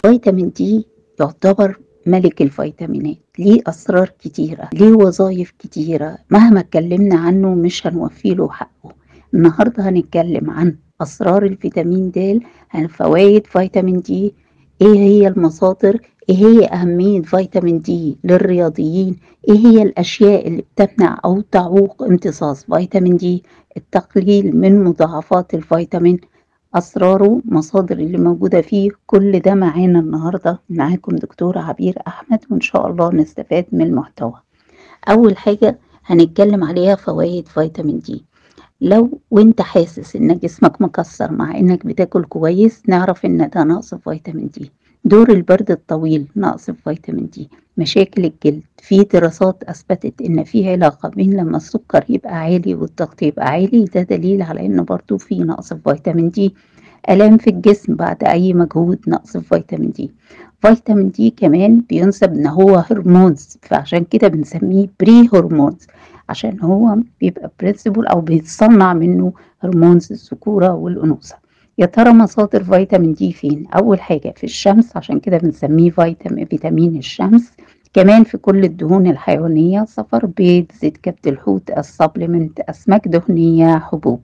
فيتامين دي يعتبر ملك الفيتامينات ليه أسرار كتيرة ليه وظائف كتيرة مهما اتكلمنا عنه مش هنوفيله حقه النهاردة هنتكلم عن أسرار الفيتامين د عن فوائد فيتامين دي ايه هي المصادر ايه هي أهمية فيتامين دي للرياضيين ايه هي الأشياء اللي بتمنع أو تعوق امتصاص فيتامين دي التقليل من مضاعفات الفيتامين أسراره مصادر اللي موجودة فيه كل ده معانا النهاردة معاكم دكتورة عبير أحمد وإن شاء الله نستفاد من المحتوى أول حاجة هنتكلم عليها فوائد فيتامين دي لو وانت حاسس ان جسمك مكسر مع انك بتاكل كويس نعرف ان ده نقص فيتامين دي دور البرد الطويل نقص فيتامين دي مشاكل الجلد في دراسات اثبتت ان في علاقه بين لما السكر يبقى عالي والضغط يبقى عالي ده دليل على ان برضو في نقص فيتامين دي الام في الجسم بعد اي مجهود نقص فيتامين دي فيتامين دي كمان بينسب ان هو هرمونز فعشان كده بنسميه بري هرمونز عشان هو بيبقى برنسبل او بيتصنع منه هرمونز الذكوره والانوثه يا ترى مصادر فيتامين دي فين اول حاجه في الشمس عشان كده بنسميه فيتامين فيتامين الشمس كمان في كل الدهون الحيوانيه صفر بيض زيت كبد الحوت السبلمنت اسماك دهنيه حبوب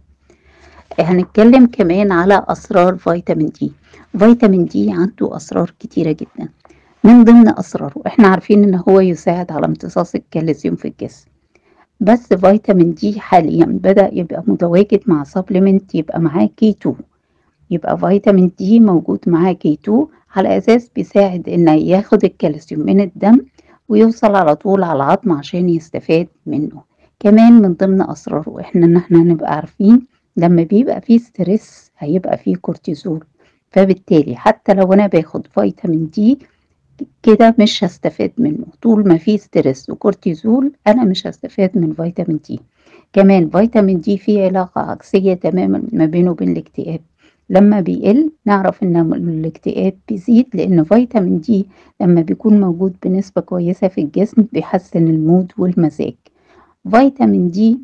هنتكلم كمان على اسرار فيتامين دي فيتامين دي عنده اسرار كتيره جدا من ضمن اسراره احنا عارفين ان هو يساعد على امتصاص الكالسيوم في الجسم بس فيتامين دي حاليا بدأ يبقى متواجد مع سبلمنت يبقى معاه كي 2 يبقى فيتامين دي موجود معاه كي 2 على أساس بيساعد إن ياخد الكالسيوم من الدم ويوصل على طول على العظم عشان يستفاد منه كمان من ضمن أسراره إحنا إن إحنا نبقى عارفين لما بيبقى فيه ستريس هيبقى فيه كورتيزول فبالتالي حتى لو أنا باخد فيتامين دي كده مش هستفاد منه طول ما في ستريس وكورتيزول انا مش هستفاد من فيتامين دي كمان فيتامين دي فيه علاقة عكسية تماما ما بينه وبين الاكتئاب لما بيقل نعرف ان الاكتئاب بيزيد لان فيتامين دي لما بيكون موجود بنسبة كويسة في الجسم بيحسن المود والمزاج فيتامين دي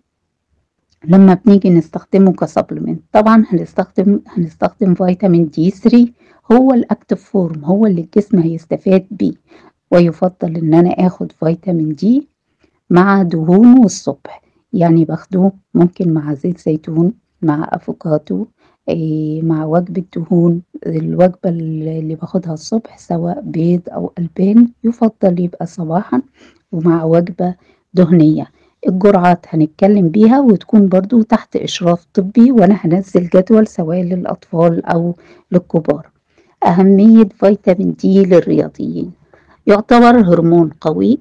لما بنيجي نستخدمه كسبلمنت طبعا هنستخدم هنستخدم فيتامين دي 3 هو الاكتف فورم هو اللي الجسم هيستفاد بيه ويفضل ان انا اخد فيتامين دي مع دهونه الصبح يعني باخده ممكن مع زيت زيتون مع افوكاتو إيه مع وجبة دهون الوجبة اللي باخدها الصبح سواء بيض أو ألبان يفضل يبقى صباحا ومع وجبة دهنية الجرعات هنتكلم بيها وتكون برضو تحت إشراف طبي وأنا هنزل جدول سواء للأطفال أو للكبار أهمية فيتامين دي للرياضيين يعتبر هرمون قوي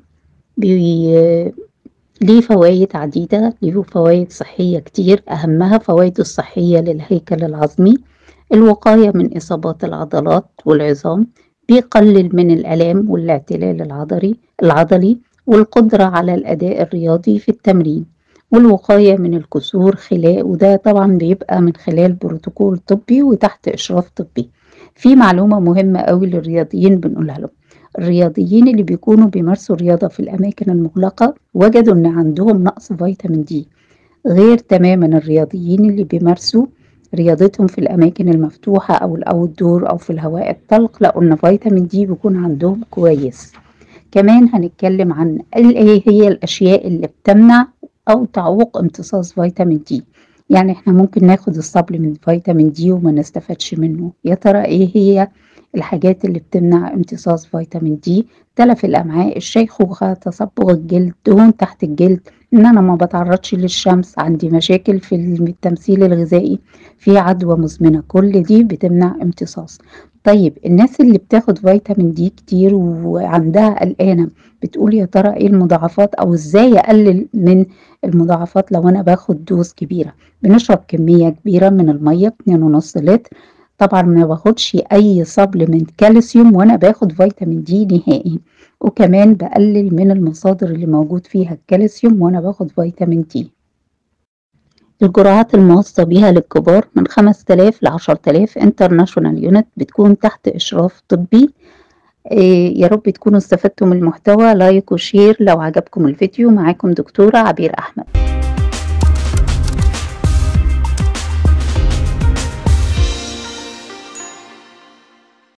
بي... ليه فوائد عديدة ليه فوائد صحية كتير أهمها فوائده الصحية للهيكل العظمي الوقاية من إصابات العضلات والعظام بيقلل من الآلام والاعتلال العضلي العضلي والقدرة على الأداء الرياضي في التمرين والوقاية من الكسور خلال وده طبعا بيبقى من خلال بروتوكول طبي وتحت إشراف طبي في معلومة مهمة قوي للرياضيين بنقولها لهم الرياضيين اللي بيكونوا بيمارسوا الرياضة في الأماكن المغلقة وجدوا إن عندهم نقص فيتامين دي غير تماما الرياضيين اللي بيمارسوا رياضتهم في الأماكن المفتوحة أو الأوت دور أو في الهواء الطلق لقوا إن فيتامين دي بيكون عندهم كويس كمان هنتكلم عن ايه هي الأشياء اللي بتمنع أو تعوق امتصاص فيتامين دي يعني احنا ممكن ناخد السبلمنت فيتامين دي وما نستفادش منه يا ترى ايه هي الحاجات اللي بتمنع امتصاص فيتامين دي تلف الامعاء الشيخوخه تصبغ الجلد دهون تحت الجلد ان انا ما بتعرضش للشمس عندي مشاكل في التمثيل الغذائي في عدوى مزمنه كل دي بتمنع امتصاص طيب الناس اللي بتاخد فيتامين دي كتير وعندها قلقانه بتقول يا ترى ايه المضاعفات او ازاي اقلل من المضاعفات لو انا باخد دوز كبيره بنشرب كميه كبيره من الميه 2.5 لتر طبعا ما باخدش اي سبلمنت كالسيوم وانا باخد فيتامين دي نهائي وكمان بقلل من المصادر اللي موجود فيها الكالسيوم وانا باخد فيتامين دي الجرعات الموصى بيها للكبار من 5000 ل 10000 انترناشونال يونت بتكون تحت اشراف طبي إيه يا رب تكونوا استفدتوا من المحتوى لايك وشير لو عجبكم الفيديو معاكم دكتورة عبير أحمد